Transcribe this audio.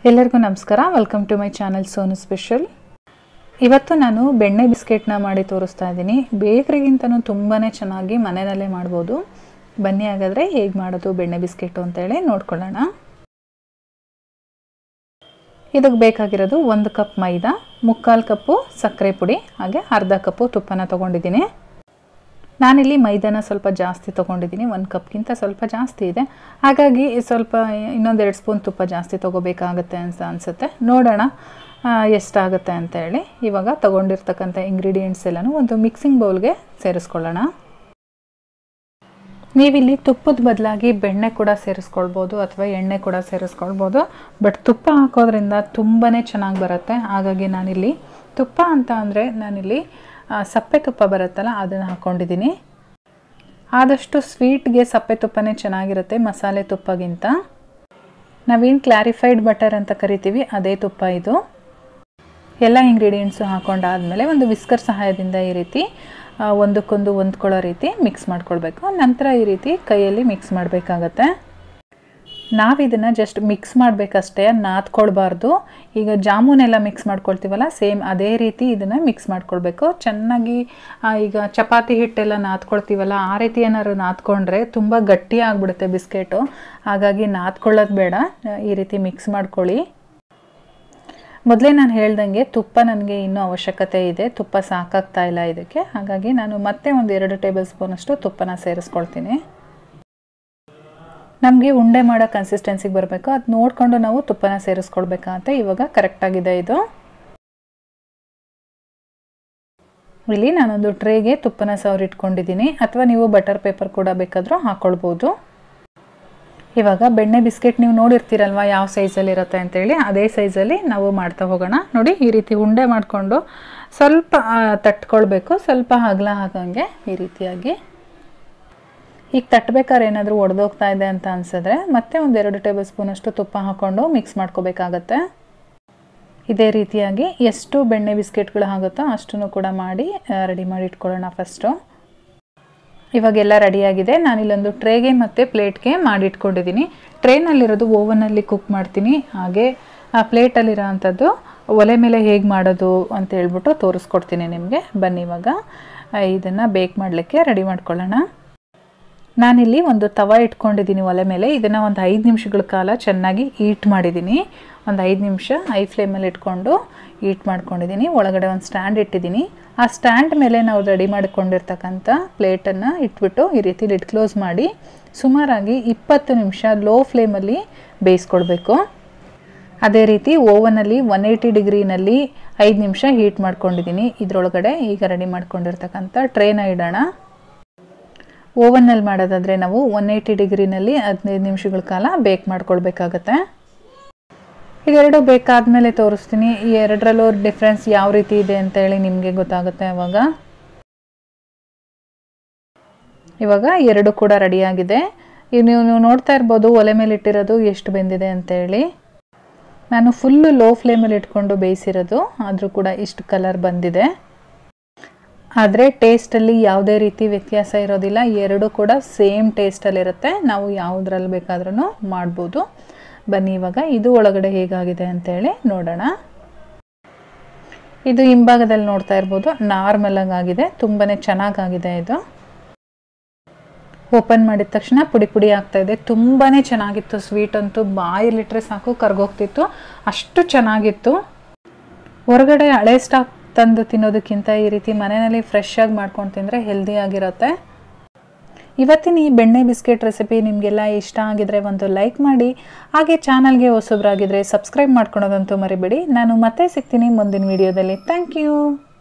ಎಲ್ಲರಿಗೂ ನಮಸ್ಕಾರ welcome to my channel Sonu special ಇವತ್ತು ನಾನು ಬೆಣ್ಣೆ ಬಿಸ್ಕೆಟ್ನ ಮಾಡಿ ತೋರಿಸ್ತಾ ಇದ್ದೀನಿ ಬೇಕ್ರಿಗಿಂತನೂ ತುಂಬಾ ಚೆನ್ನಾಗಿ ಮನೆಯಲ್ಲೇ ಮಾಡ್ಬೋದು ಬನ್ನಿ ಹಾಗಾದರೆ ಹೇಗೆ ಮಾಡೋದು ಬೆಣ್ಣೆ ಬಿಸ್ಕೆಟು ಅಂತೇಳಿ ನೋಡ್ಕೊಳ್ಳೋಣ ಇದಕ್ಕೆ ಬೇಕಾಗಿರೋದು ಒಂದು ಕಪ್ ಮೈದಾ ಮುಕ್ಕಾಲು ಕಪ್ಪು ಸಕ್ಕರೆ ಪುಡಿ ಹಾಗೆ ಅರ್ಧ ಕಪ್ಪು ತುಪ್ಪನ ತೊಗೊಂಡಿದ್ದೀನಿ ನಾನಿಲ್ಲಿ ಮೈದಾನ ಸ್ವಲ್ಪ ಜಾಸ್ತಿ ತೊಗೊಂಡಿದ್ದೀನಿ ಒಂದು ಕಪ್ಗಿಂತ ಸ್ವಲ್ಪ ಜಾಸ್ತಿ ಇದೆ ಹಾಗಾಗಿ ಸ್ವಲ್ಪ ಇನ್ನೊಂದೆರಡು ಸ್ಪೂನ್ ತುಪ್ಪ ಜಾಸ್ತಿ ತೊಗೋಬೇಕಾಗತ್ತೆ ಅಂತ ಅನಿಸುತ್ತೆ ನೋಡೋಣ ಎಷ್ಟಾಗುತ್ತೆ ಅಂತೇಳಿ ಇವಾಗ ತೊಗೊಂಡಿರ್ತಕ್ಕಂಥ ಇಂಗ್ರೀಡಿಯೆಂಟ್ಸ್ ಎಲ್ಲನೂ ಒಂದು ಮಿಕ್ಸಿಂಗ್ ಬೌಲ್ಗೆ ಸೇರಿಸ್ಕೊಳ್ಳೋಣ ನೀವಿಲ್ಲಿ ತುಪ್ಪದ ಬದಲಾಗಿ ಬೆಣ್ಣೆ ಕೂಡ ಸೇರಿಸ್ಕೊಳ್ಬೋದು ಅಥವಾ ಎಣ್ಣೆ ಕೂಡ ಸೇರಿಸ್ಕೊಳ್ಬೋದು ಬಟ್ ತುಪ್ಪ ಹಾಕೋದ್ರಿಂದ ತುಂಬಾ ಚೆನ್ನಾಗಿ ಬರುತ್ತೆ ಹಾಗಾಗಿ ನಾನಿಲ್ಲಿ ತುಪ್ಪ ಅಂತ ಅಂದರೆ ನಾನಿಲ್ಲಿ ಸಪ್ಪೆ ತುಪ್ಪ ಬರುತ್ತಲ್ಲ ಅದನ್ನು ಹಾಕ್ಕೊಂಡಿದ್ದೀನಿ ಆದಷ್ಟು ಸ್ವೀಟ್ಗೆ ಸಪ್ಪೆ ತುಪ್ಪನೇ ಚೆನ್ನಾಗಿರುತ್ತೆ ಮಸಾಲೆ ತುಪ್ಪಗಿಂತ ನಾವೇನು ಕ್ಲಾರಿಫೈಡ್ ಬಟರ್ ಅಂತ ಕರಿತೀವಿ ಅದೇ ತುಪ್ಪ ಇದು ಎಲ್ಲ ಇಂಗ್ರೀಡಿಯೆಂಟ್ಸು ಹಾಕೊಂಡಾದಮೇಲೆ ಒಂದು ವಿಸ್ಕರ್ ಸಹಾಯದಿಂದ ಈ ರೀತಿ ಒಂದಕ್ಕೊಂದು ಹೊಂದ್ಕೊಳ್ಳೋ ರೀತಿ ಮಿಕ್ಸ್ ಮಾಡ್ಕೊಳ್ಬೇಕು ನಂತರ ಈ ರೀತಿ ಕೈಯಲ್ಲಿ ಮಿಕ್ಸ್ ಮಾಡಬೇಕಾಗತ್ತೆ ನಾವಿದನ್ನು ಜಸ್ಟ್ ಮಿಕ್ಸ್ ಮಾಡಬೇಕಷ್ಟೇ ನಾದ್ಕೊಳ್ಬಾರ್ದು ಈಗ ಜಾಮೂನೆಲ್ಲ ಮಿಕ್ಸ್ ಮಾಡ್ಕೊಳ್ತೀವಲ್ಲ ಸೇಮ್ ಅದೇ ರೀತಿ ಇದನ್ನು ಮಿಕ್ಸ್ ಮಾಡ್ಕೊಳ್ಬೇಕು ಚೆನ್ನಾಗಿ ಈಗ ಚಪಾತಿ ಹಿಟ್ಟೆಲ್ಲ ನಾದ್ಕೊಳ್ತೀವಲ್ಲ ಆ ರೀತಿ ಏನಾದ್ರು ನಾದ್ಕೊಂಡ್ರೆ ತುಂಬ ಗಟ್ಟಿ ಆಗಿಬಿಡುತ್ತೆ ಬಿಸ್ಕೆಟು ಹಾಗಾಗಿ ನಾದ್ಕೊಳ್ಳೋದು ಬೇಡ ಈ ರೀತಿ ಮಿಕ್ಸ್ ಮಾಡ್ಕೊಳ್ಳಿ ಮೊದಲೇ ನಾನು ಹೇಳ್ದಂಗೆ ತುಪ್ಪ ನನಗೆ ಇನ್ನೂ ಅವಶ್ಯಕತೆ ಇದೆ ತುಪ್ಪ ಸಾಕಾಗ್ತಾ ಇಲ್ಲ ಇದಕ್ಕೆ ಹಾಗಾಗಿ ನಾನು ಮತ್ತೆ ಒಂದು ಎರಡು ಟೇಬಲ್ ಸ್ಪೂನಷ್ಟು ತುಪ್ಪನ ಸೇರಿಸ್ಕೊಳ್ತೀನಿ ನಮಗೆ ಉಂಡೆ ಮಾಡೋ ಕನ್ಸಿಸ್ಟೆನ್ಸಿಗೆ ಬರಬೇಕು ಅದು ನೋಡಿಕೊಂಡು ನಾವು ತುಪ್ಪನ ಸೇರಿಸ್ಕೊಳ್ಬೇಕಾಗತ್ತೆ ಇವಾಗ ಕರೆಕ್ಟಾಗಿದೆ ಇದು ಇಲ್ಲಿ ನಾನೊಂದು ಟ್ರೇಗೆ ತುಪ್ಪನ ಸವರಿಟ್ಕೊಂಡಿದ್ದೀನಿ ಅಥವಾ ನೀವು ಬಟರ್ ಪೇಪರ್ ಕೂಡ ಬೇಕಾದರೂ ಹಾಕ್ಕೊಳ್ಬೋದು ಇವಾಗ ಬೆಣ್ಣೆ ಬಿಸ್ಕೆಟ್ ನೀವು ನೋಡಿರ್ತೀರಲ್ವ ಯಾವ ಸೈಜಲ್ಲಿ ಇರುತ್ತೆ ಅಂತೇಳಿ ಅದೇ ಸೈಜಲ್ಲಿ ನಾವು ಮಾಡ್ತಾ ಹೋಗೋಣ ನೋಡಿ ಈ ರೀತಿ ಉಂಡೆ ಮಾಡಿಕೊಂಡು ಸ್ವಲ್ಪ ತಟ್ಕೊಳ್ಬೇಕು ಸ್ವಲ್ಪ ಅಗಲ ಹಾಕಂಗೆ ಈ ರೀತಿಯಾಗಿ ಈಗ ತಟ್ಟಬೇಕಾದ್ರೆ ಏನಾದರೂ ಒಡೆದೋಗ್ತಾ ಇದೆ ಅಂತ ಅನಿಸಿದ್ರೆ ಮತ್ತೆ ಒಂದು ಎರಡು ಟೇಬಲ್ ಸ್ಪೂನಷ್ಟು ತುಪ್ಪ ಹಾಕ್ಕೊಂಡು ಮಿಕ್ಸ್ ಮಾಡ್ಕೋಬೇಕಾಗತ್ತೆ ಇದೇ ರೀತಿಯಾಗಿ ಎಷ್ಟು ಬೆಣ್ಣೆ ಬಿಸ್ಕೆಟ್ಗಳು ಆಗುತ್ತೋ ಅಷ್ಟನ್ನು ಕೂಡ ಮಾಡಿ ರೆಡಿ ಮಾಡಿ ಇಟ್ಕೊಳ್ಳೋಣ ಫಸ್ಟು ಇವಾಗೆಲ್ಲ ರೆಡಿಯಾಗಿದೆ ನಾನಿಲ್ಲೊಂದು ಟ್ರೇಗೆ ಮತ್ತು ಪ್ಲೇಟ್ಗೆ ಮಾಡಿಟ್ಕೊಂಡಿದ್ದೀನಿ ಟ್ರೇನಲ್ಲಿರೋದು ಓವನಲ್ಲಿ ಕುಕ್ ಮಾಡ್ತೀನಿ ಹಾಗೆ ಆ ಪ್ಲೇಟಲ್ಲಿರೋ ಅಂಥದ್ದು ಒಲೆ ಮೇಲೆ ಹೇಗೆ ಮಾಡೋದು ಅಂತ ಹೇಳ್ಬಿಟ್ಟು ತೋರಿಸ್ಕೊಡ್ತೀನಿ ನಿಮಗೆ ಬನ್ನಿ ಇವಾಗ ಇದನ್ನು ಬೇಕ್ ಮಾಡಲಿಕ್ಕೆ ರೆಡಿ ಮಾಡ್ಕೊಳ್ಳೋಣ ನಾನಿಲ್ಲಿ ಒಂದು ತವ ಇಟ್ಕೊಂಡಿದ್ದೀನಿ ಒಲೆ ಮೇಲೆ ಇದನ್ನು ಒಂದು ಐದು ನಿಮಿಷಗಳ ಕಾಲ ಚೆನ್ನಾಗಿ ಈಟ್ ಮಾಡಿದ್ದೀನಿ ಒಂದು ಐದು ನಿಮಿಷ ಐ ಫ್ಲೇಮಲ್ಲಿ ಇಟ್ಕೊಂಡು ಈಟ್ ಮಾಡ್ಕೊಂಡಿದ್ದೀನಿ ಒಳಗಡೆ ಒಂದು ಸ್ಟ್ಯಾಂಡ್ ಇಟ್ಟಿದ್ದೀನಿ ಆ ಸ್ಟ್ಯಾಂಡ್ ಮೇಲೆ ನಾವು ರೆಡಿ ಮಾಡಿಕೊಂಡಿರ್ತಕ್ಕಂಥ ಪ್ಲೇಟನ್ನು ಇಟ್ಬಿಟ್ಟು ಈ ರೀತಿ ಲಿಡ್ ಕ್ಲೋಸ್ ಮಾಡಿ ಸುಮಾರಾಗಿ ಇಪ್ಪತ್ತು ನಿಮಿಷ ಲೋ ಫ್ಲೇಮಲ್ಲಿ ಬೇಯಿಸ್ಕೊಳ್ಬೇಕು ಅದೇ ರೀತಿ ಓವನಲ್ಲಿ ಒನ್ ಏಯ್ಟಿ ಡಿಗ್ರಿನಲ್ಲಿ ಐದು ನಿಮಿಷ ಹೀಟ್ ಮಾಡ್ಕೊಂಡಿದ್ದೀನಿ ಇದರೊಳಗಡೆ ಈಗ ರೆಡಿ ಮಾಡ್ಕೊಂಡಿರ್ತಕ್ಕಂಥ ಟ್ರೇನ ಇಡೋಣ ಓವನ್ನಲ್ಲಿ ಮಾಡೋದಾದರೆ ನಾವು ಒನ್ ಏಯ್ಟಿ ಡಿಗ್ರಿನಲ್ಲಿ ಹದಿನೈದು ನಿಮಿಷಗಳ ಕಾಲ ಬೇಕ್ ಮಾಡ್ಕೊಳ್ಬೇಕಾಗತ್ತೆ ಇದೆರಡು ಬೇಕಾದಮೇಲೆ ತೋರಿಸ್ತೀನಿ ಈ ಎರಡರಲ್ಲೂ ಡಿಫ್ರೆನ್ಸ್ ಯಾವ ರೀತಿ ಇದೆ ಅಂತ ಹೇಳಿ ನಿಮಗೆ ಗೊತ್ತಾಗುತ್ತೆ ಅವಾಗ ಇವಾಗ ಎರಡು ಕೂಡ ರೆಡಿಯಾಗಿದೆ ಈಗ ನೀವು ನೀವು ನೋಡ್ತಾ ಇರ್ಬೋದು ಒಲೆ ಮೇಲೆ ಇಟ್ಟಿರೋದು ಎಷ್ಟು ಬೆಂದಿದೆ ಅಂತೇಳಿ ನಾನು ಫುಲ್ಲು ಲೋ ಫ್ಲೇಮಲ್ಲಿ ಇಟ್ಕೊಂಡು ಬೇಯಿಸಿರೋದು ಆದರೂ ಕೂಡ ಇಷ್ಟು ಕಲರ್ ಬಂದಿದೆ ಆದರೆ ಟೇಸ್ಟಲ್ಲಿ ಯಾವುದೇ ರೀತಿ ವ್ಯತ್ಯಾಸ ಇರೋದಿಲ್ಲ ಎರಡು ಕೂಡ ಸೇಮ್ ಟೇಸ್ಟಲ್ಲಿರುತ್ತೆ ನಾವು ಯಾವುದ್ರಲ್ಲಿ ಬೇಕಾದ್ರೂ ಮಾಡ್ಬೋದು ಬನ್ನಿ ಇವಾಗ ಇದು ಒಳಗಡೆ ಹೇಗಾಗಿದೆ ಅಂತೇಳಿ ನೋಡೋಣ ಇದು ಹಿಂಭಾಗದಲ್ಲಿ ನೋಡ್ತಾ ಇರ್ಬೋದು ನಾರ್ಮಲಾಗಿ ಆಗಿದೆ ತುಂಬಾ ಚೆನ್ನಾಗಾಗಿದೆ ಇದು ಓಪನ್ ಮಾಡಿದ ತಕ್ಷಣ ಪುಡಿ ಪುಡಿ ಆಗ್ತಾ ಇದೆ ತುಂಬಾ ಚೆನ್ನಾಗಿತ್ತು ಸ್ವೀಟ್ ಅಂತೂ ಬಾಯಲ್ಲಿಟ್ರೆ ಸಾಕು ಕರ್ಗೋಗ್ತಿತ್ತು ಅಷ್ಟು ಚೆನ್ನಾಗಿತ್ತು ಹೊರಗಡೆ ಹಳೆ ಸ್ಟಾಕ್ ತಂದು ತಿನ್ನೋದಕ್ಕಿಂತ ಈ ರೀತಿ ಮನೆಯಲ್ಲಿ ಫ್ರೆಶ್ ಆಗಿ ಮಾಡ್ಕೊಂಡು ತಿಂದರೆ ಹೆಲ್ದಿಯಾಗಿರುತ್ತೆ ಇವತ್ತಿನ ಈ ಬೆಣ್ಣೆ ಬಿಸ್ಕೆಟ್ ರೆಸಿಪಿ ನಿಮಗೆಲ್ಲ ಇಷ್ಟ ಆಗಿದ್ರೆ ಒಂದು ಲೈಕ್ ಮಾಡಿ ಹಾಗೆ ಚಾನಲ್ಗೆ ಹೊಸಬ್ರಾಗಿದ್ದರೆ ಸಬ್ಸ್ಕ್ರೈಬ್ ಮಾಡ್ಕೊಳೋದಂತೂ ಮರಿಬೇಡಿ ನಾನು ಮತ್ತೆ ಸಿಗ್ತೀನಿ ಮುಂದಿನ ವಿಡಿಯೋದಲ್ಲಿ ಥ್ಯಾಂಕ್ ಯು